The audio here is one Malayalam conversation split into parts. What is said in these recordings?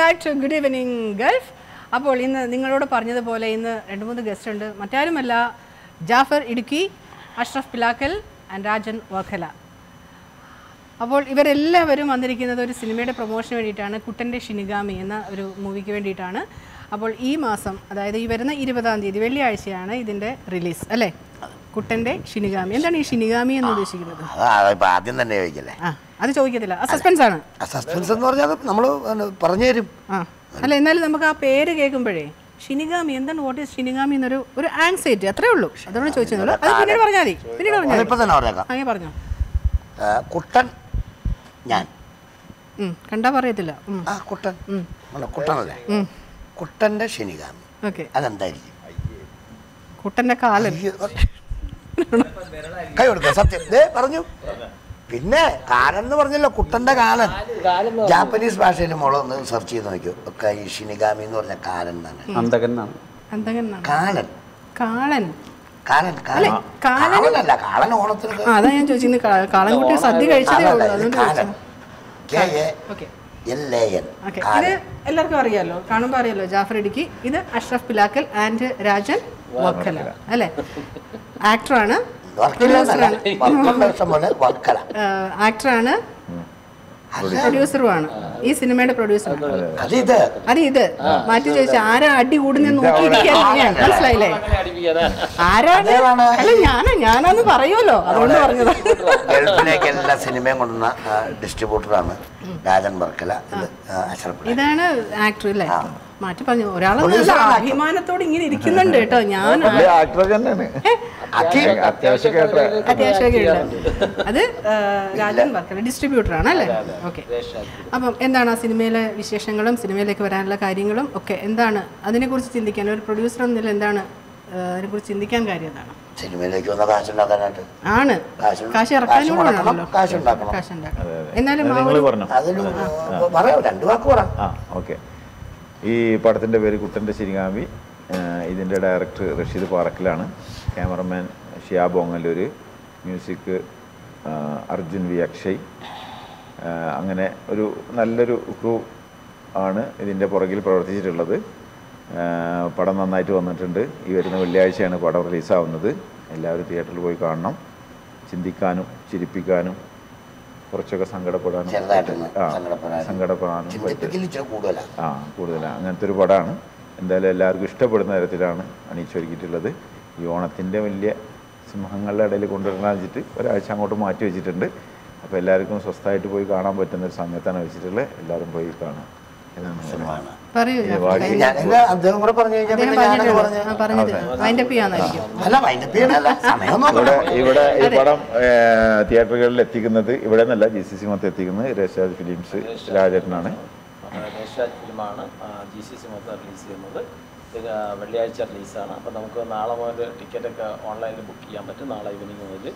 Back to good evening Gulf അപ്പോൾ ഇന്ന് നിങ്ങളോട് പറഞ്ഞതുപോലെ ഇന്ന് രണ്ട് മൂന്ന് ഗസ്റ്റ് ഉണ്ട് മറ്റാരുമല്ല ജാഫർ ഇടുക്കി അഷ്റഫ് പിലാക്കൽ ആൻഡ് രാജൻ വർഖല അപ്പോൾ ഇവരെല്ലാവരും വന്നിരിക്കുന്നത് ഒരു സിനിമയുടെ പ്രൊമോഷന് വേണ്ടിയിട്ടാണ് കുട്ടൻ്റെ ഷിനിഗാമി എന്ന ഒരു മൂവിക്ക് വേണ്ടിയിട്ടാണ് അപ്പോൾ ഈ മാസം അതായത് ഈ വരുന്ന ഇരുപതാം തീയതി വെള്ളിയാഴ്ചയാണ് ഇതിൻ്റെ റിലീസ് അല്ലേ കുട്ടൻ്റെ ഷിനിഗാമി എന്താണ് ഈ ഷിനിഗാമി എന്ന് ഉദ്ദേശിക്കുന്നത് അതാ ഇപ്പൊ ആദ്യം തന്നെ ചോദിക്കല്ലേ ആ അത് ചോദിക്കത്തില്ല ആ സസ്പെൻസ് ആണ് സസ്പെൻസ് എന്ന് പറഞ്ഞാൽ നമ്മൾ പറഞ്ഞു തരും ആ അല്ല എന്നാലും നമുക്ക് ആ പേര് കേൾക്കുമ്പോഴേ ഷിനിഗാമി എന്താണ് വാട്ട് ഈസ് ഷിനിഗാമി എന്നൊരു ഒരു ആങ്സൈറ്റി അത്രേ ഉള്ളൂ അതുകൊണ്ട് ചോദിച്ചതുള്ളൂ അത് പിന്നീട് പറഞ്ഞാൽ മതി പിന്നീട് പറഞ്ഞാൽ മതി ഇപ്പൊ തന്നെ പറഞ്ഞേക്കാം അങ്ങനെ പറഞ്ഞോ ആ, കുട്ടൻ ഞാൻ ഉം, കണ്ടാ പറയത്തില്ല ഉം, ആ കുട്ടൻ അല്ല, കുട്ടനല്ലേ കുട്ടന്റെ ശനികാമി ഓക്കെ അതെന്തായിരിക്കും കുട്ടൻ്റെ കാലൻ അയ്യോ. കൈ കൊടുക്കുക സത്യം ദേ പറഞ്ഞു പിന്നെ കാലൻ എന്ന് പറഞ്ഞല്ലോ കുട്ടന്റെ കാലൻ ജാപ്പനീസ് ഭാഷയിൽ മോള് ഒന്ന് സെർച്ച് ചെയ്ത് നോക്കൂ ഒക്കെ ഈ ഷിനിഗാമി എന്ന് പറഞ്ഞ കാലൻ എന്നാണ് അന്തകൻ എന്നാണ് എന്തെങ്കിലും കാലൻ കാളൻ കാലൻ കാലൻ കാലൻ- കാലനല്ല കാലൻ ഓണത്തിന് ആ അതാ ഞാൻ ചോദിച്ചത് കാ- കാളൻകുട്ടി സദ്യ കഴിച്ചതേ ഉള്ളൂ അതുകൊണ്ട് Kalan K A okay L A N okay ഇത് കാലൻ എല്ലാവർക്കും അറിയാലോ കാണുമ്പോൾ അറിയാലോ ജാഫർ ഇടുക്കി ഇത് അഷ്റഫ് പിലാക്കൽ ആൻഡ് രാജൻ വക്കല അല്ലേ ആക്ടറാണ് വർക്കല വർക്കല ഇഷ്ടം പോലെ വർക്കല ആക്ടറാണ് പ്രൊഡ്യൂസറുമാണ് ഈ സിനിമയുടെ പ്രൊഡ്യൂസർ അത് ഇത് അത് ഇത് മാറ്റി ചോദിച്ചാൽ ആരാ അടി കൂടുന്ന നോക്കിയിരിക്കാൻ തന്നെയാണ് മനസ്സിലായില്ലേ ആരാണ് അതേതാണ്. അല്ല ഞാനാ ഞാനാന്ന് പറയുമല്ലോ അതുകൊണ്ട് പറഞ്ഞത് ഗൾഫിലേക്ക് എല്ലാ സിനിമയും കൊണ്ടുവന്ന ഡിസ്ട്രിബ്യൂട്ടറാണ് രാജൻ വർക്കല ഇത് അശറപ്പിള്ള ഇതാണ് ആക്ടർ അല്ലേ മാറ്റി പറഞ്ഞു ഒരാളെ Producer ആണ് actor. അഭിമാനത്തോട് ഇങ്ങനെ ഇരിക്കുന്നുണ്ട് കേട്ടോ ഞാൻ വലിയ ആക്ടർ തന്നെയാണ് അത്യാവശ്യം കേട്ട അത്യാവശ്യമൊക്കെ ഉണ്ട് അത് ആ, രാജൻ വർക്കല ഡിസ്ട്രിബ്യൂട്ടർ ആണ് അല്ലേ ഓക്കെ അപ്പം എന്താണ് ആ സിനിമയിലെ വിശേഷങ്ങളും സിനിമയിലേക്ക് വരാനുള്ള കാര്യങ്ങളും ഒക്കെ എന്താണ് അതിനെക്കുറിച്ച് ചിന്തിക്കാൻ ഒരു പ്രൊഡ്യൂസർ എന്ന നിലയിൽ എന്താണ് ആ, അതിനെക്കുറിച്ച് ചിന്തിക്കാൻ കാര്യം എന്താണ് സിനിമയിലേക്ക് വന്ന കാശുണ്ടാക്കാനായിട്ട് ആണ് കാശ് കാശ് ഇറക്കാനും കാശ് കൂടെ മുടക്കണം, ആണല്ലോ കാശ് ഉണ്ടാക്കണം. കാശ് ഉണ്ടാക്കണം എന്നാലും ആ നിങ്ങൾ ഒരു പറഞ്ഞു അതിന് പറയാം രണ്ടു വാക്ക് പറ ആ ഓക്കെ ഈ പടത്തിൻ്റെ പേര് കുട്ടൻ്റെ ശിരിങ്ങാമി ഇതിൻ്റെ ഡയറക്ടർ റഷീദ് പാറക്കിലാണ് ക്യാമറമാൻ ഷിയാബ് ഓങ്ങല്ലൂർ മ്യൂസിക് ആ, അർജുൻ വി അക്ഷയ് ആ, അങ്ങനെ ഒരു നല്ലൊരു ക്രൂ ആണ് ഇതിൻ്റെ പുറകിൽ പ്രവർത്തിച്ചിട്ടുള്ളത് ആ, പടം നന്നായിട്ട് വന്നിട്ടുണ്ട് ഈ വരുന്ന വെള്ളിയാഴ്ചയാണ് പടം റിലീസാവുന്നത് എല്ലാവരും തിയേറ്ററിൽ പോയി കാണണം ചിന്തിക്കാനും ചിരിപ്പിക്കാനും കുറച്ചൊക്കെ സങ്കടപ്പെടാനും ചെറുതായിട്ടൊന്ന് ആ, സങ്കടപ്പെടാനും. സങ്കടപ്പെടാനും പറ്റും ചിന്തിപ്പിക്കൽ ഇച്ചിരി കൂടുതലാണ് ആ കൂടുതലാണ് അങ്ങനത്തെ ഒരു പടമാണ് എന്തായാലും എല്ലാവർക്കും ഇഷ്ടപ്പെടുന്ന തരത്തിലാണ് അണിയിച്ചൊരുക്കിയിട്ടുള്ളത് ഈ ഓണത്തിൻ്റെ വലിയ സിംഹങ്ങളുടെ ഇടയിൽ കൊണ്ടുവരണം വെച്ചിട്ട് ഒരാഴ്ച അങ്ങോട്ട് മാറ്റി വെച്ചിട്ടുണ്ട് അപ്പോൾ എല്ലാവർക്കും സ്വസ്ഥമായിട്ട് പോയി കാണാൻ പറ്റുന്ന ഒരു സമയത്താണ് വെച്ചിട്ടുള്ളത് എല്ലാവരും പോയി കാണാം ഇതാണ് സിനിമയാണ് പറയൂ വാടി- ഞാൻ ഇത് അദ്ദേഹം കൂടെ പറഞ്ഞു കഴിഞ്ഞാൽ അദ്ദേഹം പിന്നെ ഞാനത് പറഞ്ഞിട്ടുണ്ട് പറഞ്ഞു ആ, പറഞ്ഞത് വൈൻഡപ്പ് ചെയ്യാന്നായിരിക്കും അല്ല വൈൻഡപ്പ് ചെയ്യണല്ല സമയമൊന്നും ഇവിടെ ഇവിടെ ഈ പടം ഏർ, തിയേറ്ററുകളിൽ എത്തിക്കുന്നത് ഇവിടെ നിന്നല്ല ജി സി സി മൊത്തം എത്തിക്കുന്നത് രേഷാദ് ഫിലിംസ് രാജേട്ടനാണ് ദേശാജ് ഫിലിമാണ് ജി സി സി മൊത്തം റിലീസ് ചെയ്യുന്നത് ഇത് ആ, വെള്ളിയാഴ്ച റിലീസാണ് അപ്പോൾ നമുക്ക് നാളെ മുതൽ ടിക്കറ്റൊക്കെ ഓൺലൈനിൽ ബുക്ക് ചെയ്യാൻ പറ്റും നാളെ ഈവനിങ് മുതൽ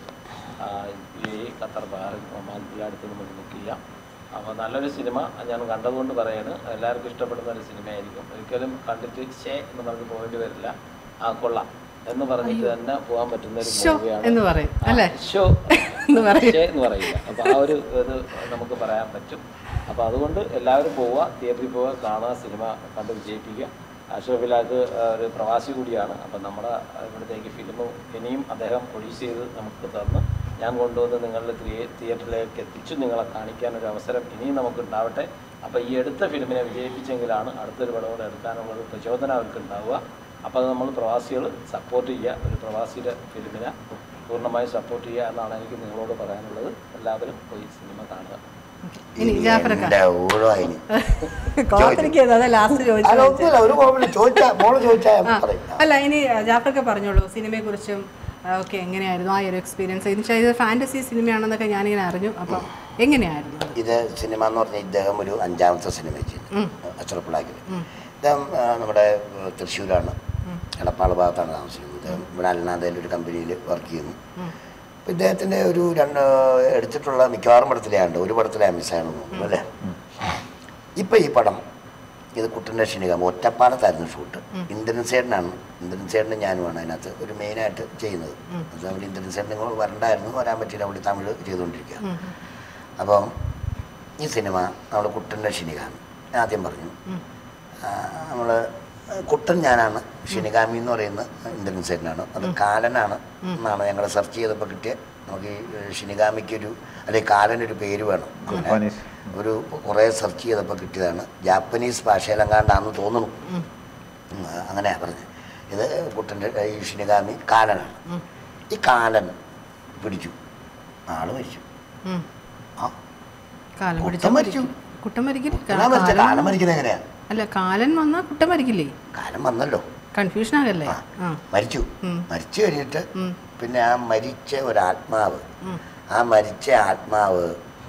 U A Qatar Bahrain Oman എല്ലായിടത്തു നമുക്ക് ബുക്ക് ചെയ്യാം അപ്പോൾ നല്ലൊരു സിനിമ ഞാൻ കണ്ടതുകൊണ്ട് പറയാണ് എല്ലാവർക്കും ഇഷ്ടപ്പെടുന്ന ഒരു സിനിമയായിരിക്കും ഒരിക്കലും കണ്ടിട്ട് ഷേ എന്ന് പറഞ്ഞ് പോയിട്ട് വരില്ല ആ കൊള്ളാം എന്ന് പറഞ്ഞിട്ട് തന്നെ പോകാൻ പറ്റുന്ന ഒരു ഷോ മൂവിയാണ് എന്ന് പറയും അല്ലേ ഷോ എന്ന് പറയും ഷേ എന്ന് പറയില്ല അപ്പോൾ ആ ഒരു ഇത് നമുക്ക് പറയാൻ പറ്റും അപ്പോൾ അതുകൊണ്ട് എല്ലാവരും പോവുക തിയേറ്ററിൽ പോവുക കാണുക സിനിമ കണ്ട് വിജയിപ്പിക്കുക അഷറഫിലാക്ക് ഒരു പ്രവാസി കൂടിയാണ് അപ്പം നമ്മുടെ ഇവിടത്തേക്ക് ഫിലിം ഇനിയും അദ്ദേഹം പ്രൊഡ്യൂസ് ചെയ്ത് നമുക്ക് തന്ന് ഞാൻ കൊണ്ടുവന്ന് നിങ്ങളുടെ തിയേ- തിയേറ്ററിലേക്ക് എത്തിച്ചു നിങ്ങളെ കാണിക്കാൻ ഒരു അവസരം ഇനിയും നമുക്ക് ഉണ്ടാവട്ടെ അപ്പോൾ ഈ എടുത്ത ഫിലിമിനെ വിജയിപ്പിച്ചെങ്കിലാണ് അടുത്തൊരു പടം കൂടെ എടുക്കാനുള്ള ഒരു പ്രചോദനം അവർക്ക് ഉണ്ടാവുക അപ്പോൾ അത് നമ്മൾ പ്രവാസികൾ സപ്പോർട്ട് ചെയ്യുക ഒരു പ്രവാസിയുടെ ഫിലിമിനെ പൂർണ്ണമായും സപ്പോർട്ട് ചെയ്യുക എന്നാണ് എനിക്ക് നിങ്ങളോട് പറയാനുള്ളത് എല്ലാവരും പോയി സിനിമ കാണുക ഇനി ജാഫറക്ക എന്റെ ഊഴായിനി കാത്തിരിക്കുന്നത് അതെ ലാസ്റ്റ് അല്ല ചോദിച്ചത് ഒന്നുമില്ല ഒരു കുഴപ്പമില്ല ചോദിച്ചാ മോള് ചോദിച്ചാ ആ, പറയും അല്ല ഇനി ജാഫർക്ക് പറഞ്ഞോളൂ സിനിമയെക്കുറിച്ചും ഓക്കെ എങ്ങനെയായിരുന്നു ആ ഒരു എക്സ്പീരിയൻസ് എന്ന് വെച്ചാൽ ഇത് ഫാൻറ്റസി സിനിമയാണെന്നൊക്കെ ഞാനിങ്ങനെ അറിഞ്ഞു അപ്പം എങ്ങനെയായിരുന്നു അത്? ഇത് സിനിമ എന്ന് പറഞ്ഞാൽ ഇദ്ദേഹം ഒരു അഞ്ചാമത്തെ സിനിമ ചെയ്തു അച്ചറപ്പിളാക്കിൽ ഇദ്ദേഹം ആ, നമ്മുടെ ആ, തൃശ്ശൂരാണ് എടപ്പാള ഭാഗത്താണ് താമസിക്കുന്നത് ഇദ്ദേഹം ഇവിടെ അൽനാദയിൽ ഒരു കമ്പനിയിൽ വർക്ക് ചെയ്യുന്നു അപ്പോൾ ഇദ്ദേഹത്തിൻ്റെ ഒരു രണ്ട് എടുത്തിട്ടുള്ള മിക്കവാറും പടത്തിലെയുണ്ട് ഒരു പടത്തിലെ മിസ്സാണെന്ന് തോന്നുന്നു അല്ലേ ഇപ്പം ഈ പടം ഇത് കുട്ടൻ്റെ ക്ഷണികം ഒറ്റപ്പാലത്തായിരുന്നു ഷൂട്ട് ഇന്ദ്രൻസേട്ടനാണ് ഇന്ദ്രൻസേട്ടനും ഞാനുമാണ് അതിനകത്ത് ഒരു മെയിനായിട്ട് ചെയ്യുന്നത് അതുകൊണ്ട് ഇന്ദ്രൻസേട്ടൻ നിങ്ങൾ വരണ്ടായിരുന്നു വരാൻ പറ്റിയില്ല അവിടെ തമിഴ് ചെയ്തുകൊണ്ടിരിക്കുക അപ്പം ഈ സിനിമ നമ്മൾ കുട്ടൻ്റെ ക്ഷണികാണ് ആദ്യം പറഞ്ഞു നമ്മൾ കുട്ടൻ ഞാനാണ് ഷിനിഗാമി എന്ന് പറയുന്ന ഇന്ത്യൻ സൈഡിനാണ് അത് കാലനാണ് എന്നാണ് ഞങ്ങൾ സെർച്ച് ചെയ്തപ്പോൾ കിട്ടിയ നമുക്ക് ഈ ഷിനിഗാമിക്ക് ഒരു അല്ലെങ്കിൽ കാലനൊരു പേര് വേണം അങ്ങനെ ജാപ്പനീസ്. ഒരു കുറേ സെർച്ച് ചെയ്തപ്പോൾ കിട്ടിയതാണ് ജാപ്പനീസ് ഭാഷയിലെങ്ങാണ്ടാണെന്ന് തോന്നുന്നു ഉം, അങ്ങനെയാ പറഞ്ഞത് ഇത് കുട്ടൻ്റെ ഈ ഷിനിഗാമി കാലനാണ് ഈ കാലൻ പിടിച്ചു ആള് മരിച്ചു ഉം. ആ കാലം കുട്ടൻ പിടിച്ച മരിച്ചു. കുട്ടൻ മരിക്കില്ല കുട്ടനാ മരിച്ച കാലം മരിക്കുന്നത് എങ്ങനെയാ അല്ല കാലൻ വന്നാ കുട്ടൻ മരിക്കില്ലേ കാലം വന്നല്ലോ കൺഫ്യൂഷൻ ആകല്ലേ ആ. ആ മരിച്ചു ഉം. മരിച്ചു കഴിഞ്ഞിട്ട് ഉം. പിന്നെ ആ മരിച്ച ഒരാത്മാവ് ഉം. ആ മരിച്ച ആത്മാവ്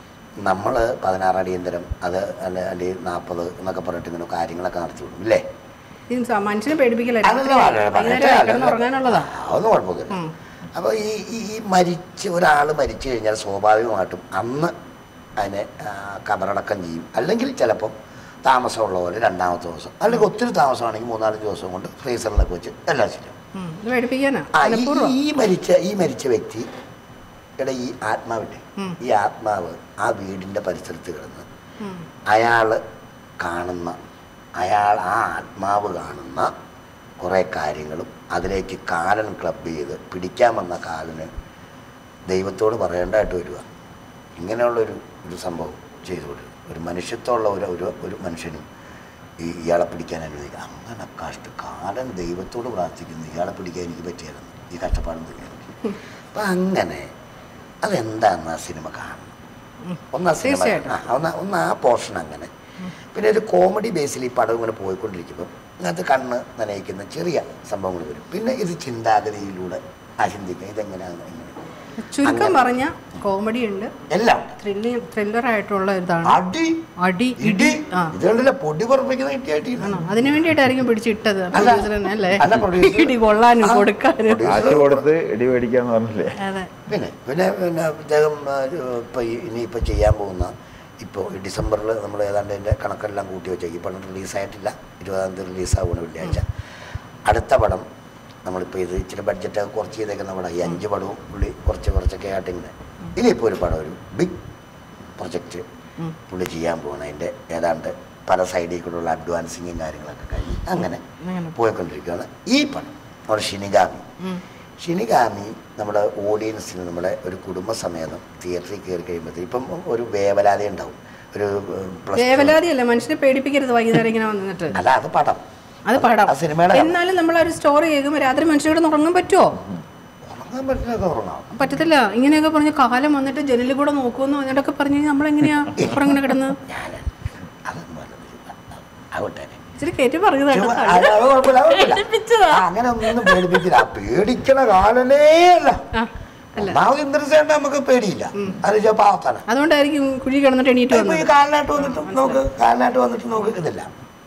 നമ്മൾ പതിനാറടിയന്തരം അത് അല്ല അല്ലെങ്കിൽ നാൽപ്പത് എന്നൊക്കെ പറഞ്ഞിട്ട് ഇങ്ങനെ കാര്യങ്ങളൊക്കെ നടത്തി വിടും ഇല്ലേ ഇത് സ- മനുഷ്യനെ പേടിപ്പിക്കല്ലേ അതൊന്നും രാത്രി അല്ല, പറഞ്ഞിട്ട് വൈകുന്നേരം അല്ല. കിടന്ന് ഉറങ്ങാനുള്ളതാ ആ, അതൊന്നും കുഴപ്പമൊന്നുമില്ല ഉം. അപ്പോൾ ഈ ഈ- ഈ മരിച്ച ഒരാൾ മരിച്ചു കഴിഞ്ഞാൽ സ്വാഭാവികമായിട്ടും അന്ന് അതിനെ ആ, കബറടക്കം ചെയ്യും അല്ലെങ്കിൽ ചിലപ്പം താമസമുള്ള പോലെ രണ്ടാമത്തെ ദിവസം അല്ലെങ്കിൽ ഒത്തിരി താമസമാണെങ്കിൽ മൂന്നാലഞ്ച് ദിവസം കൊണ്ട് ഫ്രീസറിലൊക്കെ വെച്ച് എല്ലാം ശരിയാവും ഉം. ഇത് പേടിപ്പിക്കാനാ ആ, ഈ- മനഃപൂർവ്വം ഈ മരിച്ച ഈ മരിച്ച വ്യക്തി ഇവിടെ ഈ ആത്മാവിൻ്റെ ഉം. ഈ ആത്മാവ് ആ വീടിൻ്റെ പരിസരത്ത് കിടന്ന് ഉം. അയാൾ കാണുന്ന അയാൾ ആ ആത്മാവ് കാണുന്ന കുറേ കാര്യങ്ങളും അതിലേക്ക് കാലൻ ക്ലബ് ചെയ്ത് പിടിക്കാൻ വന്ന കാലന് ദൈവത്തോട് പറയേണ്ടതായിട്ട് വരിക ഇങ്ങനെയുള്ളൊരു ഒരു സംഭവം ചെയ്തു കൊടുക്കും ഒരു മനുഷ്യത്വമുള്ള ഒരു ഒരു ഒരു മനുഷ്യനും ഈ ഇയാളെ പിടിക്കാൻ അനുവദിക്കുക അങ്ങനെ കഷ്ട കാലൻ ദൈവത്തോട് പ്രാർത്ഥിക്കുന്നു ഇയാളെ പിടിക്കാൻ എനിക്ക് പറ്റിയായിരുന്നു ഈ കഷ്ടപ്പാടും തന്നെയാണ് അപ്പം അങ്ങനെ അതെന്താന്ന് ആ സിനിമ കാണണം ഒന്ന് ആ സിനിമ തീർച്ചയായിട്ടും. ആ, ഒന്ന് ഒന്ന് ആ പോർഷൻ അങ്ങനെ പിന്നെ ഒരു കോമഡി ബേസിൽ ഈ പടം ഇങ്ങനെ പോയിക്കൊണ്ടിരിക്കുമ്പോൾ അതിനകത്ത് കണ്ണ് നനയിക്കുന്ന ചെറിയ സംഭവങ്ങൾ വരും പിന്നെ ഇത് ചിന്താഗതിയിലൂടെ ആചിന്തിക്കുക ഇതെങ്ങനെയാണ് എങ്ങനെ ചുരുക്കം പറഞ്ഞ കോമഡി ഉണ്ട് എല്ലാം ത്രില്ലിംഗ് ത്രില്ലർ ആയിട്ടുള്ള ഇതാണ് അടി അടി ഇടി ഇടി ആ ഇത് കണ്ടില്ല പൊടി പറപ്പിക്കുന്ന കിട്ടിയായിട്ട് ആണോ അതിനു വേണ്ടിയിട്ടായിരിക്കും പിടിച്ചിട്ടത് അല്ല. producer തന്നെ അല്ലേ അല്ല, producer. ഇടി കൊള്ളാനും ആ, കൊടുക്കാനും producer. കാശ് കൊടുത്ത് ഇടി മേടിക്കാന്ന് പറഞ്ഞില്ലേ അതെ പിന്നെ പിന്നെ പിന്നെ അദ്ദേഹം ഇപ്പോൾ ഇനിയിപ്പോൾ ചെയ്യാൻ പോകുന്ന ഇപ്പോൾ ഈ ഡിസംബറിൽ നമ്മൾ ഏതാണ്ട് അതിൻ്റെ കണക്കെല്ലാം കൂട്ടി വെച്ചേക്കും ഈ പടം റിലീസായിട്ടില്ല ഇരുപതാം തീയതി റിലീസാവുകയാണ് വെള്ളിയാഴ്ച അടുത്ത പടം നമ്മളിപ്പോൾ ഇത് ഇച്ചിരി ബഡ്ജറ്റൊക്കെ കുറച്ച് ചെയ്തേക്കുന്ന പടം ഈ അഞ്ച് പടവും പുള്ളി കുറച്ച് കുറച്ചൊക്കെ ആയിട്ട് ഇങ്ങനെ ഇനിയിപ്പോൾ ഒരു പടം ഒരു ബിഗ് പ്രൊജക്റ്റ് ഉം. പുള്ളി ചെയ്യാൻ പോകണം അതിൻ്റെ ഏതാണ്ട് പല സൈഡിൽ കൂടെയുള്ള അഡ്വാൻസിങ്ങും കാര്യങ്ങളൊക്കെ കഴിഞ്ഞ് അങ്ങനെ അങ്ങനെ പോയിക്കൊണ്ടിരിക്കുകയാണ് ഈ പടം നമ്മുടെ ഷിനിഗാമി ഉം. ഷിനിഗാമി നമ്മുടെ ഓഡിയൻസിന് നമ്മുടെ ഒരു കുടുംബസമേതം തിയേറ്ററിൽ കയറി കഴിയുമ്പോഴത്തേക്ക് ഇപ്പം ഒരു വേവലാതി ഉണ്ടാവും ഒരു പ്ലസ് വേവലാതിയല്ല മനുഷ്യനെ പേടിപ്പിക്കരുത് വൈകുന്നേരം ഇങ്ങനെ വന്നിട്ട് അല്ല അത് പടം അത് പാടാം ആ സിനിമയുടെ കഥ. എന്നാലും നമ്മൾ ഒരു സ്റ്റോറി കേൾക്കുമ്പോൾ രാത്രി മനുഷ്യരോട് ഉറങ്ങാൻ പറ്റുമോ ഉറങ്ങാൻ പറ്റുന്നതൊക്കെ ഉറങ്ങാം പറ്റത്തില്ല ഇങ്ങനെയൊക്കെ പറഞ്ഞ് കാലം വന്നിട്ട് ജനലിൽ കൂടെ നോക്കുമെന്ന് പറഞ്ഞിട്ടൊക്കെ പറഞ്ഞു കഴിഞ്ഞാൽ നമ്മളെങ്ങനെയാ ഉറങ്ങനെ കിടന്ന് ഞാൻ അതൊന്നും അല്ല ആവട്ടെ ഇച്ചിരി കയറ്റി പറഞ്ഞതാണ് ചുമ്മാ- അത് അത് കുഴപ്പമില്ല, അത് കുഴപ്പമില്ല. പേടിപ്പിച്ചതാ. ആ, അങ്ങനെ ഒന്നും പേടിപ്പിച്ചില്ല ആ പേടിക്കണ കാലനേ അല്ല ആ, അല്ല ഒന്നാമത് ഇന്ദ്രസേന നമുക്ക് പേടിയില്ല അത് വെച്ചാൽ പാവത്താണ് അതുകൊണ്ടായിരിക്കും കുഴി കിടന്നിട്ട് എണീറ്റ് ഇപ്പൊ ഈ വന്നത് കാലിനായിട്ട് വന്നിട്ട് നമുക്ക് കാലിനായിട്ട് വന്നിട്ട് നമുക്ക് ഇതില്ല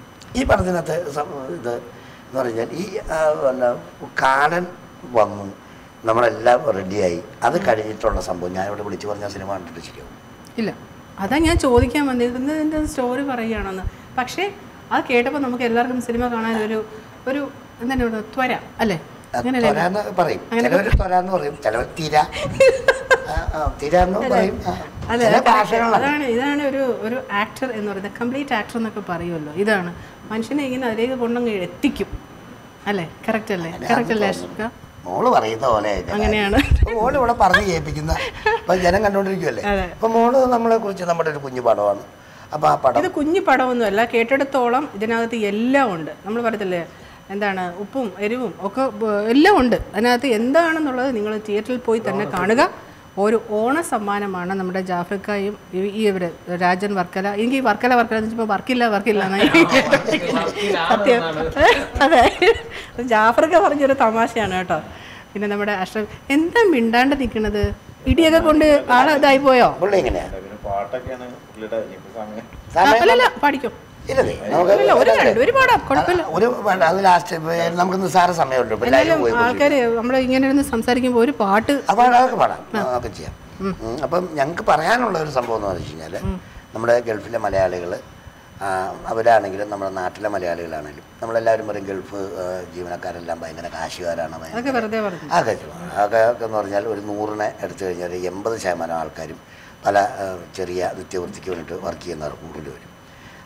ഈ പടത്തിനകത്ത് സം- ഇത് എന്ന് പറഞ്ഞാൽ ഈ ആ, പിന്നെ കാലൻ വന്നു നമ്മളെല്ലാം റെഡിയായി അത് കഴിഞ്ഞിട്ടുള്ള സംഭവം ഞാനിവിടെ വിളിച്ചു പറഞ്ഞ സിനിമ കണ്ടിട്ട് ശരിയാവും ഇല്ല അതാ ഞാൻ ചോദിക്കാൻ വന്നിരുന്നത് എൻ്റെ സ്റ്റോറി പറയുകയാണെന്ന് പക്ഷേ അത് കേട്ടപ്പോൾ നമുക്ക് എല്ലാവർക്കും സിനിമ കാണാൻ ഒരു ഒരു എന്താണ് പറയുക ത്വര അല്ലേ അങ്ങനെയല്ലേ തൊരാന്ന് പറയും അങ്ങനെ ചിലവർ തൊരാന്ന് പറയും ചിലവർ തീര ആ, ആ, തീര എന്ന് പറയും ആ, അതെ ചില അത് ഭാഷകളാണ് അതാണ് ഇതാണ് ഒരു ഒരു ആക്ടർ എന്ന് പറയുന്നത് കംപ്ലീറ്റ് ആക്ടർ എന്നൊക്കെ പറയുമല്ലോ ഇതാണ് മനുഷ്യനെ ഇങ്ങനെ അതിലേക്ക് കൊണ്ടങ്ങ് എത്തിക്കും അല്ലേ കറക്റ്റ് അല്ലേ കറക്റ്റ് അല്ലേ അശ്വിക? മോള് പറയുന്ന പോലെ ആയിരിക്കും. അങ്ങനെയാണ്. അപ്പൊ മോള് ഇവിടെ പറഞ്ഞു കേൾപ്പിക്കുന്ന ഇപ്പൊ ജനം കണ്ടോണ്ടിരിക്കുമല്ലേ അതെ. അപ്പൊ മോള് നമ്മളെ കുറിച്ച് നമ്മുടെ ഒരു കുഞ്ഞു പടമാണ് അപ്പൊ ആ പടം ഇത് കുഞ്ഞു പടമൊന്നുമല്ല കേട്ടിടത്തോളം ഇതിനകത്ത് എല്ലാം ഉണ്ട് നമ്മൾ പറയത്തില്ലേ എന്താണ് ഉപ്പും എരിവും ഒക്കെ ബ- എല്ലാം ഉണ്ട് അതിനകത്ത് എന്താണെന്നുള്ളത് നിങ്ങൾ തിയേറ്ററിൽ പോയി തന്നെ കാണുക ഒരു ഓണ സമ്മാനമാണ് നമ്മുടെ ജാഫ്രിക്കയും ഈ- ഈ ഇവര് രാജൻ വർക്കല എനിക്ക് ഈ വർക്കല വർക്കല എന്ന് വെച്ചപ്പോൾ വർക്കില്ല വർക്കില്ല സത്യം അതെ ജാഫ്രിക്ക പറഞ്ഞൊരു തമാശയാണ് കേട്ടോ പിന്നെ നമ്മുടെ അഷ്റഫ് എന്താ മിണ്ടാണ്ട് നിൽക്കണത് ഇടിയൊക്കെ കൊണ്ട് ആളെ ഇതായി പോയോ പുള്ളി എങ്ങനെയാ പിന്നെ പാട്ടൊക്കെയാണ് പുള്ളിയുടെ ഇനിയിപ്പോ സമയം സമയം അല്ലല്ല പഠിക്കും ഇല്ലേ നമുക്ക് അല്ല ഒരു രണ്ട് ഒരു പാടാം കുഴപ്പമില്ല ഒരു വേണ്ട അത് ലാസ്റ്റ് നമുക്ക് നിസ്സാര സമയമുണ്ട് ഇപ്പൊ എല്ലാവരും എന്നാലും പോയി ആൾക്കാർ നമ്മൾ ഇങ്ങനെ ഇരുന്ന് സംസാരിക്കുമ്പോൾ ഒരു പാട്ട് അപ്പോൾ അതൊക്കെ പാടാം അതൊക്കെ ചെയ്യാം ഉം. അപ്പം ഞങ്ങൾക്ക് പറയാനുള്ള ഒരു സംഭവം എന്ന് പറഞ്ഞു കഴിഞ്ഞാൽ നമ്മുടെ ഗൾഫിലെ മലയാളികൾ അവരാണെങ്കിലും നമ്മുടെ നാട്ടിലെ മലയാളികളാണെങ്കിലും നമ്മളെല്ലാവരും പറയും ഗൾഫ് ആ, ജീവനക്കാരെല്ലാം ഭയങ്കര കാശുകാരാണ് ഭയങ്കര അതൊക്കെ വെറുതെ പറഞ്ഞു അതൊക്കെ ചുമ്മാ. അതൊക്കെ ഒക്കെ എന്ന് പറഞ്ഞാൽ ഒരു നൂറിനെ എടുത്തു കഴിഞ്ഞാൽ ഒരു എൺപത് ശതമാനം ആൾക്കാരും പല ആ, ചെറിയ നിത്യവൃത്തിക്ക് വേണ്ടിയിട്ട് വർക്ക് ചെയ്യുന്നവർ കൂടുതൽ വരും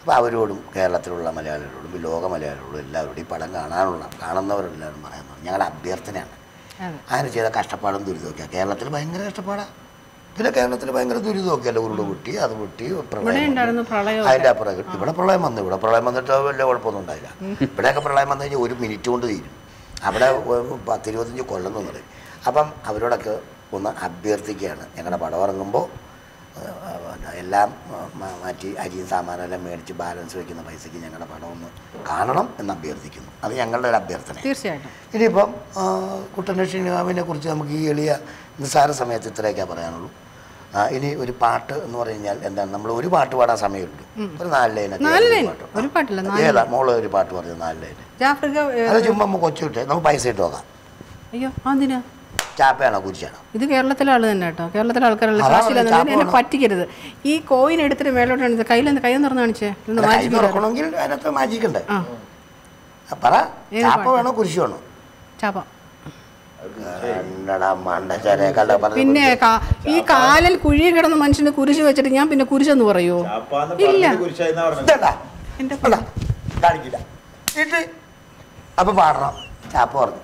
അപ്പോൾ അവരോടും കേരളത്തിലുള്ള മലയാളികളോടും ഈ ലോക മലയാളികളോടും എല്ലാവരോടും ഈ പടം കാണാനുള്ള കാണുന്നവരെല്ലാവരും പറയുന്നത് ഞങ്ങളുടെ അഭ്യർത്ഥനയാണ് അതെ അങ്ങനെ ചെയ്ത കഷ്ടപ്പാടും ദുരിതമൊക്കെയാണ് കേരളത്തിൽ ഭയങ്കര കഷ്ടപ്പാടാണ് പിന്നെ കേരളത്തിൽ ഭയങ്കര ദുരിതമൊക്കെയല്ലേ ഉരുള് പൊട്ടി അത് പൊട്ടി ഇവിടെ പ്രളയം ഉണ്ടായിരുന്നു പ്രളയം അതിൻ്റെ അപ്പുറം ഇവിടെ പ്രളയം വന്നു ഇവിടെ പ്രളയം വന്നിട്ട് വലിയ കുഴപ്പമൊന്നും ഉണ്ടായില്ല ഇവിടെയൊക്കെ പ്രളയം വന്നു കഴിഞ്ഞാൽ ഒരു മിനിറ്റ് കൊണ്ട് തീരും അവിടെ ഒരു പത്തിരുപത്തഞ്ച് കൊല്ലം എന്ന് പറയും അപ്പം അവരോടൊക്കെ ഒന്ന് അഭ്യർത്ഥിക്കുകയാണ് ഞങ്ങളുടെ പടം ഇറങ്ങുമ്പോൾ എല്ലാം ആ, മാ- മാറ്റി അരിയും സാമാനെല്ലാം മേടിച്ച് ബാലൻസ് വയ്ക്കുന്ന പൈസയ്ക്ക് ഞങ്ങളുടെ പടം ഒന്ന് കാണണം എന്ന് അഭ്യർത്ഥിക്കുന്നു അത് ഞങ്ങളുടെ ഒരു അഭ്യർത്ഥന തീർച്ചയായിട്ടും ഇനിയിപ്പം ആ, കുട്ടൻ്റെ ഷിനിമാവിനെ കുറിച്ച് നമുക്ക് ഈ എളിയ നിസ്സാര സമയത്ത് ഇത്രയൊക്കെ പറയാനുള്ളൂ ആ, ഇനി ഒരു പാട്ട് എന്ന് പറഞ്ഞു കഴിഞ്ഞാൽ എന്താണ് നമ്മൾ ഒരു പാട്ട് പാടാൻ സമയമുണ്ട് ഒരു നാല് ലൈനൊക്കെ നാല് ഒരു ലൈൻ പാട്ട്. ഒരു പാട്ടില്ല ആ. നാല് ഏതാ മോള് ഒരു പാട്ട് പറഞ്ഞു നാല് ലൈൻ ജാഫ്രിക്ക ഏ, അത് ചുമ്മാ നമുക്ക് കൊച്ചു വിട്ടേ നമുക്ക് പൈസ ഇട്ട് നോക്കാം അയ്യോ അതിനാ ചാപ്പയാണോ കുരിശാണോ ഇത് കേരളത്തിലെ ആള് തന്നെ കേട്ടോ കേരളത്തിലെ ആൾക്കാരല്ല അതാണ് കാശില്ലെന്ന് ചാപ്പ് എന്നെ വേണം. പറ്റിക്കരുത് ഈ കോയിൻ എടുത്തിട്ട് മേലോട്ടാണ് കയ്യിൽ കൈ തുറന്ന് കാണിച്ചേ ഒന്ന് കൈ മാജിക് തുറക്കണമെങ്കിൽ അതിനകത്ത് മാജിക് ഉണ്ട് ആ ആ, പറ ഏത് ചാപ്പ പാട്ട്? വേണോ കുരിശ് വേണോ ചാപ്പ കണ്ടടാ മണ്ടച്ചാരെ കണ്ട പറഞ്ഞു പിന്നെ കാ- ഈ കാലിൽ കുഴി കിടന്ന മനുഷ്യന് കുരിശ് വെച്ചിട്ട് ഞാൻ പിന്നെ കുരിശെന്ന് പറയോ ഇല്ല ഇതേണ്ടാ എന്റെ അല്ല കാണിക്കില്ല ഇട്ട് അപ്പൊ പാടണം ചാപ്പ പറഞ്ഞു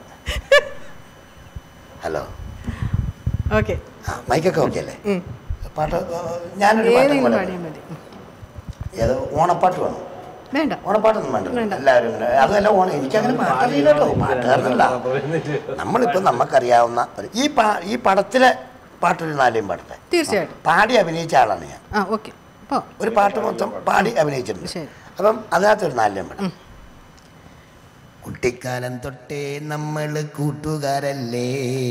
ഹലോ ഓക്കെ ആ മൈക്കൊക്കെ ഓക്കെ അല്ലേ പാട്ട് ആ, ഞാനൊരു പാട്ട് ഏതെങ്കിലും പാടാം. പാടിയാൽ മതി ഏത് ഓണപ്പാട്ട് വേണം വേണ്ട ഓണപ്പാട്ടൊന്നും വേണ്ട എല്ലാവരും ഇങ്ങനെ, അതുമല്ല ഓണം എനിക്കങ്ങനെ പാട്ടറിയില്ല കേട്ടോ പാട്ടുകാരനല്ല നമ്മളിപ്പോൾ നമുക്കറിയാവുന്ന ഒരു ഈ പാ ഈ പടത്തിലെ പാട്ടൊരു നാലേം പാടട്ടെ തീർച്ചയായിട്ടും പാടി അഭിനയിച്ച ആളാണ് ഞാൻ ആ ഓക്കെ പോ ഒരു പാട്ട് മൊത്തം പാടി അഭിനയിച്ചിട്ടുണ്ട് ശരി. അപ്പം അതിനകത്തൊരു നാലിലും പടം കുട്ടിക്കാലം തൊട്ടേ നമ്മൾ കൂട്ടുകാരല്ലേ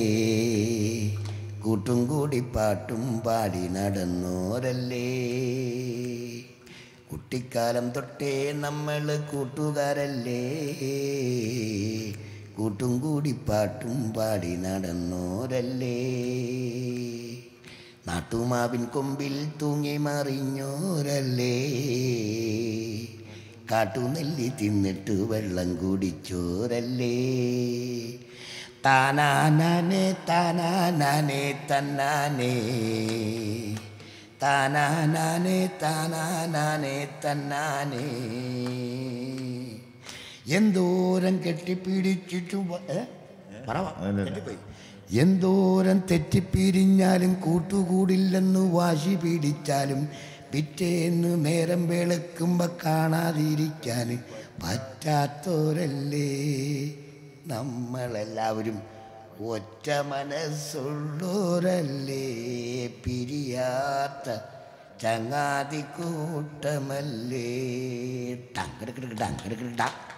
കൂട്ടും കൂടി പാട്ടും പാടി നടന്നോരല്ലേ കുട്ടിക്കാലം തൊട്ടേ നമ്മൾ കൂട്ടുകാരല്ലേ കൂട്ടും കൂടി പാട്ടും പാടി നടന്നോരല്ലേ നാട്ടുമാവിൻ കൊമ്പിൽ തൂങ്ങി മറിഞ്ഞോരല്ലേ കാട്ടുനെല്ലി തിന്നിട്ട് വെള്ളം കുടിച്ചോരല്ലേ താനാനാനെ താനാനാനെ തന്നാനേ താനാനാനെ താനാനാനെ തന്നാനേ എന്തോരം കെട്ടിപ്പിടിച്ചിട്ടു വ- ഏ? പറവാ, തെറ്റിപ്പോയി. എന്തോരം തെറ്റിപ്പിരിഞ്ഞാലും കൂട്ടുകൂടില്ലെന്ന് വാശി പിടിച്ചാലും പിറ്റേന്ന് നേരം വെളുക്കുമ്പോ കാണാതിരിക്കാൻ പറ്റാത്തോരല്ലേ നമ്മളെല്ലാവരും ഒറ്റ മനസ്സുള്ളോരല്ലേ പിരിയാത്ത ചങ്ങാതി കൂട്ടമല്ലേ ടങ്കെടുക്കിടക്ക് ടങ്കെടുക്കിട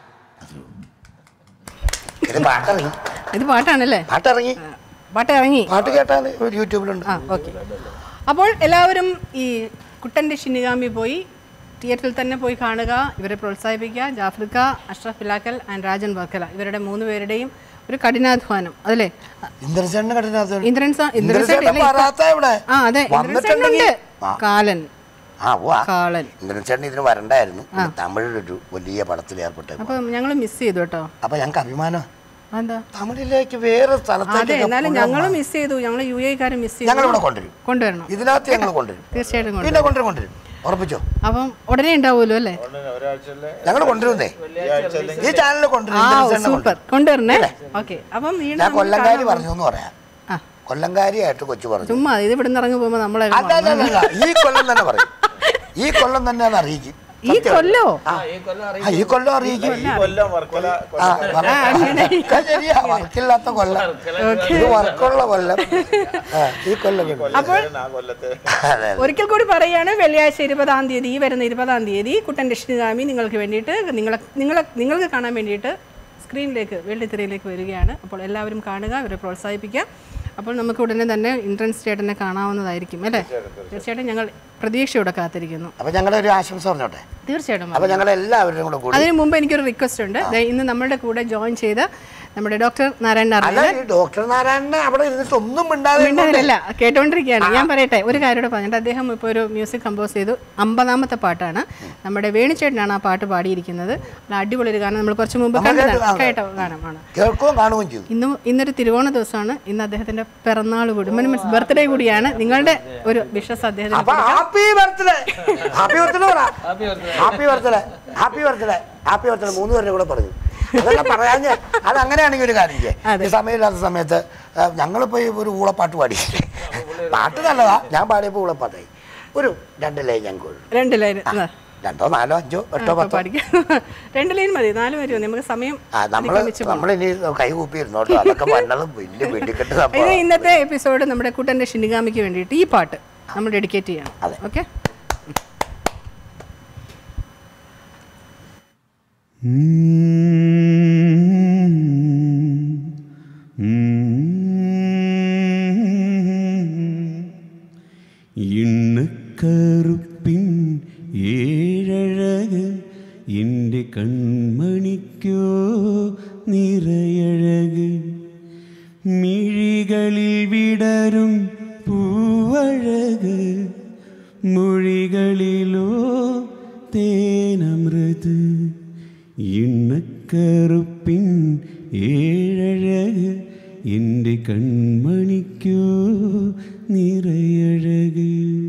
ഇത് പാട്ടിറങ്ങി ഇത് പാട്ടാണല്ലേ പാട്ടിറങ്ങി പാട്ട് ഇറങ്ങി പാട്ട് കേട്ടാൽ ഒരു യൂട്യൂബിലുണ്ട് ആ ഓക്കെ അപ്പോൾ എല്ലാവരും ഈ കുട്ടൻ്റെ ഷിനിഗാമി പോയി തിയേറ്ററിൽ തന്നെ പോയി കാണുക ഇവരെ പ്രോത്സാഹിപ്പിക്കുക ജാഫ്രിക്ക അഷ്റഫ് പിലാക്കൽ ആൻഡ് രാജൻ വർക്കല ഇവരുടെ മൂന്ന് പേരുടെയും ഒരു കഠിനാധ്വാനം അതല്ലേ ഇന്ദ്രസേന കഠിനാഥ ഇന്ദ്രൻ സാ- ഇന്ദ്രൻ ഇന്ദ്രസേന സാർ ഇല്ലേ? വരാത്ത ഇവിടെ ആ അതെ ഇന്ദ്രൻ വന്നിട്ടുണ്ടെങ്കിൽ സാറിനുണ്ട്. കാലൻ ആ ഓ കാളൻ ഇന്ദ്രസേന ഇതിന് വരണ്ടായിരുന്നു തമിഴിലൊരു വലിയ പടത്തിൽ ഏർപ്പെട്ടു അപ്പൊ ഞങ്ങൾ മിസ് ചെയ്തു കേട്ടോ അപ്പൊ ഞങ്ങൾക്ക് അഭിമാനം എന്താ തമിഴിലേക്ക് വേറെ അതെ സ്ഥലത്തേക്ക് എന്നാലും ഞങ്ങൾ മിസ് ചെയ്തു ഞങ്ങൾ യു എക്കാരും മിസ് ചെയ്തു ഞങ്ങൾ ഇവിടെ കൊണ്ടുവരും കൊണ്ടുവരണം ഇതിനകത്ത് ഞങ്ങൾ കൊണ്ടുവരും തീർച്ചയായിട്ടും കൊണ്ടുവരും പിന്നെ കൊണ്ടുവരും കൊണ്ടുവരും ഉറപ്പിച്ചോ അപ്പം ഉടനെ ഉണ്ടാവുമല്ലോ അല്ലേ ഞങ്ങൾ കൊണ്ടുവരുന്നേ ഈ ചാനലിൽ കൊണ്ടുവരും ആ ഇന്ദ്രസേന സൂപ്പർ കൊണ്ടുവരണേ ഓക്കെ അപ്പം വീണ്ടും ഞാൻ നമുക്ക് കൊല്ലംകാരി കാണാം. പറഞ്ഞു എന്ന് പറയാം ആ കൊല്ലംകാരിയായിട്ട് കൊച്ചു പറഞ്ഞു ചുമ്മാ ഇത് ഇവിടെ നിന്ന് ഇറങ്ങി പോകുമ്പോൾ നമ്മളെ അല്ല അല്ല അല്ല, അല്ല ഈ കൊല്ലം തന്നെ പറയും ഈ കൊല്ലം തന്നെ അത് അറിയിക്കും ഈ കൊല്ലോ ആ ഈ കൊല്ലം അറിയിക്കും കൊല്ലം വർക്കല ആ, വർക്ക് ഒക്കെ ശരിയാ വർക്കില്ലാത്ത കൊല്ലം ഇത് വർക്കുള്ള കൊല്ലം ആ, ഈ കൊല്ലം അപ്പോൾ ആ കൊല്ലത്തെ അതെ ഒരിക്കൽ കൂടി പറയുകയാണ് വെള്ളിയാഴ്ച ഇരുപതാം തീയതി ഈ വരുന്ന ഇരുപതാം തീയതി കുട്ടൻ രക്ഷിതാമി നിങ്ങൾക്ക് വേണ്ടിയിട്ട് നിങ്ങളെ നിങ്ങളെ നിങ്ങൾക്ക് കാണാൻ വേണ്ടിയിട്ട് സ്ക്രീനിലേക്ക് വെള്ളിത്തിരയിലേക്ക് വരികയാണ് അപ്പോൾ എല്ലാവരും കാണുക ഇവരെ പ്രോത്സാഹിപ്പിക്കുക അപ്പോൾ നമുക്ക് ഉടനെ തന്നെ ഇൻട്രൻസ് ചേട്ടനെ കാണാവുന്നതായിരിക്കും അല്ലേ തീർച്ചയായിട്ടും ഞങ്ങൾ പ്രതീക്ഷയോടെ കാത്തിരിക്കുന്നു അപ്പൊ ഞങ്ങളുടെ ഒരു ആശംസ പറഞ്ഞോട്ടെ തീർച്ചയായിട്ടും അപ്പൊ ഞങ്ങൾ എല്ലാവരും കൂടെ കൂടി അതിന് മുമ്പ് എനിക്കൊരു റിക്വസ്റ്റ് ഉണ്ട് ദേ ഇന്ന് നമ്മളുടെ കൂടെ ജോയിൻ ചെയ്ത നമ്മുടെ ഡോക്ടർ നാരായണൻ അല്ല അറിയാൻ ഈ ഡോക്ടർ നാരായണനെ അവിടെ ഇരുന്നിട്ട് ഒന്നും മിണ്ടാതെ മിണ്ടാതിരല്ല കേട്ടോണ്ടിരിക്കുകയാണ് ഞാൻ പറയട്ടെ ഒരു കാര്യം കൂടെ പറഞ്ഞിട്ട് അദ്ദേഹം ഇപ്പോൾ ഒരു മ്യൂസിക് കമ്പോസ് ചെയ്തു അമ്പതാമത്തെ പാട്ടാണ് നമ്മുടെ വേണിച്ചേട്ടനാണ് ആ പാട്ട് പാടിയിരിക്കുന്നത് നല്ല അടിപൊളി ഒരു ഗാനം നമ്മൾ കുറച്ച് മുമ്പ് നമ്മൾ കണ്ടതാണ് കേട്ടതാണ്. കേട്ടോ ഗാനമാണ് കേൾക്കുകയും കാണുകയും ചെയ്തു ഇന്നും ഇന്നൊരു തിരുവോണ ദിവസമാണ് ഇന്ന് അദ്ദേഹത്തിന്റെ പിറന്നാൾ കൂടി മീൻസ് ബർത്ത്ഡേ കൂടിയാണ് നിങ്ങളുടെ ഒരു വിശ്വസ് അദ്ദേഹത്തിന് അപ്പൊ ഹാപ്പി ബർത്ത്ഡേ ഹാപ്പി ബർത്ത്ഡേ പറ happy birthday happy birthday happy birthday മൂന്ന് പേരുടെ കൂടെ പറഞ്ഞു അതെല്ലാം പറയാഞ്ഞ് അത് അങ്ങനെയാണെങ്കിൽ ഒരു കാര്യം ചെയ്യേ ഈ സമയമില്ലാത്ത സമയത്ത് ആ, ഞങ്ങളിപ്പോ ഈ ഒരു ഊളപ്പാട്ട് പാടി പാട്ട് നല്ലതാ ഞാൻ പാടിയപ്പോൾ ഊളപ്പാട്ടായി ഒരു രണ്ട് ലൈൻ ഞങ്ങൾക്ക് ഒഴി. രണ്ട് ലൈൻ രണ്ടോ നാലോ അഞ്ചോ എട്ടോ പത്തോ പഠിക്കാം രണ്ട് ലൈൻ മതി നാല് വരി മതി നമുക്ക് സമയം ആ നമ്മള് അതിക്രമിച്ച് പോകണം. നമ്മളിനി കൈ കൂപ്പിയിരുന്നു കേട്ടോ അതൊക്കെ വന്നതും വലിയ വെടിക്കെട്ട് ഇത് സംഭവം ഇന്നത്തെ എപ്പിസോഡ് നമ്മുടെ കുട്ടന്റെ ഷിനിഗാമിക്ക് വേണ്ടിയിട്ട് ഈ പാട്ട് നമ്മൾ ഡെഡിക്കേറ്റ് ചെയ്യണം അതെ. ഓക്കെ ഇണ്ണക്കറുപ്പിൻ ഏഴഴക് എൻ്റെ കൺമണിക്കോ നിറയഴക് മിഴികളിൽ വിടരും പൂവഴക് മൊഴികളിലോ തേനമൃത് ഇണ്ണക്കറുപ്പിൻ ഏഴഴക് എൻ്റെ കൺമണിക്കോ നിറയഴക്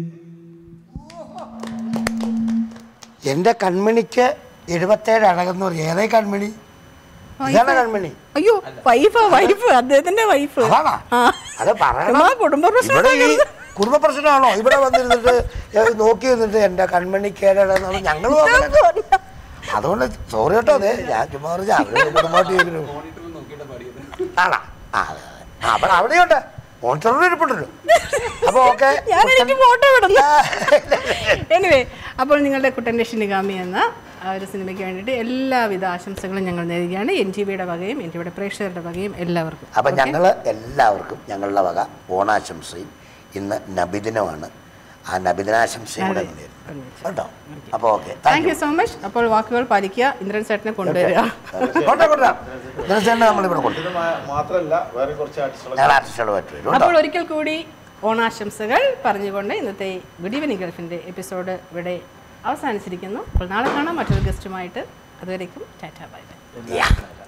എന്റെ കൺമണിക്ക് എഴുപത്തേഴ് അഴകെന്ന് പറയും ഏതേ കൺമണി ഇതാണ് കൺമണി അയ്യോ വൈഫ് വൈഫ് അദ്ദേഹത്തിന്റെ വൈഫ് അതാണോ ആ. അത് പറയണം ചുമ്മാ കുടുംബ പ്രശ്നം ഇവിടെ ഈ കുടുംബ പ്രശ്നമാണോ ഇവിടെ വന്നിരുന്നിട്ട് ഏ, നോക്കി നിന്നിട്ട് എന്റെ കൺമണി കേടാണെന്നാണ് ഞങ്ങൾ അതുകൊണ്ട് സോറി കേട്ടോ അതെ ഞാൻ ചുമ്മാ പറഞ്ഞ അവര് കുടുംബമായിട്ട് ചോദിക്കുന്നു ആണോ ആ അതെ, അതെ. ആ അവിടെ അവിടെയുണ്ട് മോണിറ്ററിൽ ഇരിപ്പുണ്ടല്ലോ അപ്പൊ ഓക്കെ ഞാൻ എനിക്ക് ഫോട്ടോ വിടുന്നു എനിവേ അപ്പോൾ നിങ്ങളുടെ കുട്ടൻ്റെ ഷിനിഗാമി എന്ന ആ ഒരു സിനിമയ്ക്ക് വേണ്ടിയിട്ട് എല്ലാവിധ ആശംസകളും ഞങ്ങൾ നേരുകയാണ് എൻ ടി വിയുടെ വകയും എൻ ടി വിയുടെ പ്രേക്ഷകരുടെ വകയും എല്ലാവർക്കും അപ്പം ഞങ്ങൾ എല്ലാവർക്കും ഞങ്ങളുടെ വക ഓണാശംസയും ഇന്ന് നബിദിനമാണ് ആ നബിദിനാശംസയും കൂടെ നേരുന്നു. കേട്ടോ അപ്പോൾ okay thank you so much അപ്പോൾ വാക്കുകൾ പാലിക്കുക ഇന്ദ്രൻ ചേട്ടനെ കൊണ്ടുവരിക കൊണ്ടാ കൊണ്ടാ ദിവസം നമ്മളിവിടെ കൊണ്ടു മാത്രമല്ല വേറെ കുറച്ച് ആർട്ടിസ്റ്റുകൾ ഞങ്ങൾ ആർട്ടിസ്റ്റുകളുമായിട്ട് വരും കേട്ടോ അപ്പോൾ ഒരിക്കൽ കൂടി ഓണാശംസകൾ പറഞ്ഞുകൊണ്ട് ഇന്നത്തെ ഗുഡ് ഈവനിങ് ഗൾഫിൻ്റെ എപ്പിസോഡ് ഇവിടെ അവസാനിച്ചിരിക്കുന്നു അപ്പോൾ നാളെ കാണാം മറ്റൊരു ഗസ്റ്റുമായിട്ട് അതുവരേക്കും ടാറ്റ ബൈ ബൈ Yeah.